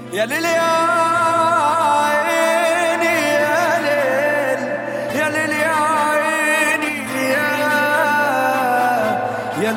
يا ليل يا عيني يا ليل يا ليل يا عيني يا يا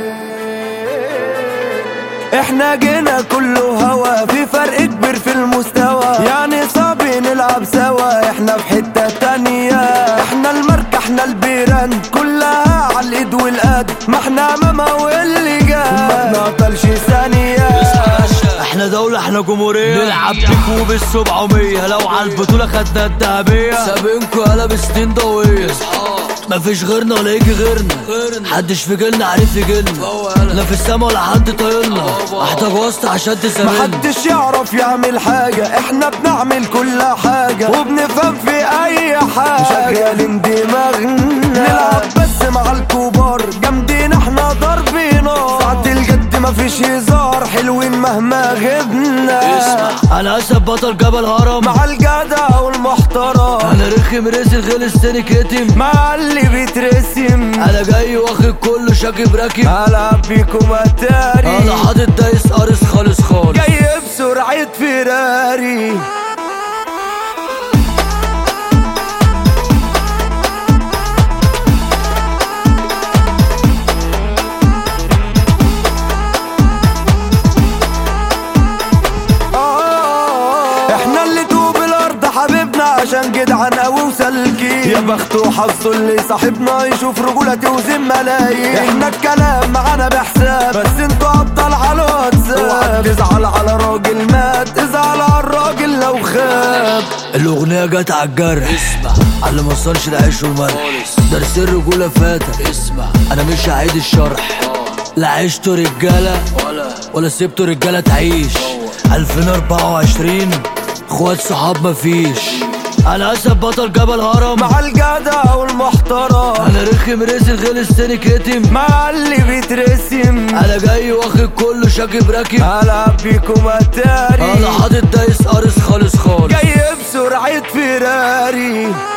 ليل احنا جينا كله هوا في فرق كبير في المستوى يعني صعب نلعب سوا احنا في حتة تانية احنا الماركة احنا البيران كلها على الايد والقد ما احنا ماما واللي جاي ما بنعطلش ثانية احنا دولة احنا جمهورية نلعب بيكو بالسبعمية لو على البطولة خدنا الدهبية سابقينكو يالا بستين ضوية مفيش غيرنا ولا يجي غيرنا محدش في جيلنا عارف يجيلنا لا في السما ولا حد طايلنا احتاج واسطة عشان تساملنا محدش يعرف يعمل حاجة احنا بنعمل كل حاجة وبنفهم في اي حاجة شغالين دماغنا نلعب بس مع الكبار جامدين احنا ضرب نار ساعة الجد مفيش هزار حلوين مهما غبنا انا اسد بطل جبل هرم مع الجدع والمحترم انا رخم رزق غلس تاني كتم مع اللي بيترسم انا جاي واخد كله شاكب راكب هلعب بيكم اتاري انا حاطط دايس قارص خالص خالص جاي بسرعة فيراري آه، احنا اللي توب الارض حبيبنا عشان جدعان قوي وسالكين يا بخته وحظه اللي صاحبنا يشوف رجولة توزن ملايين احنا الكلام معانا بحساب بس انتوا ابطال على الواتساب اوعى تزعل على راجل مات ازعل على الراجل لو خاب الاغنية جت على الجرح اسمع على اللي موصلش العيش والملح درس الرجولة فاتك اسمع انا مش هعيد الشرح لا عشتوا رجالة ولا ولا سبتوا رجالة تعيش 2024 اخوات صحاب مفيش انا اسد بطل جبل هرم مع الجدع والمحترم انا رخم رزق غلس تاني كتم مع اللي بيترسم انا جاي واخد كله شاكب راكب هلعب بيكم اتاري انا حاطط دايس قارص خالص خالص جاي بسرعة فيراري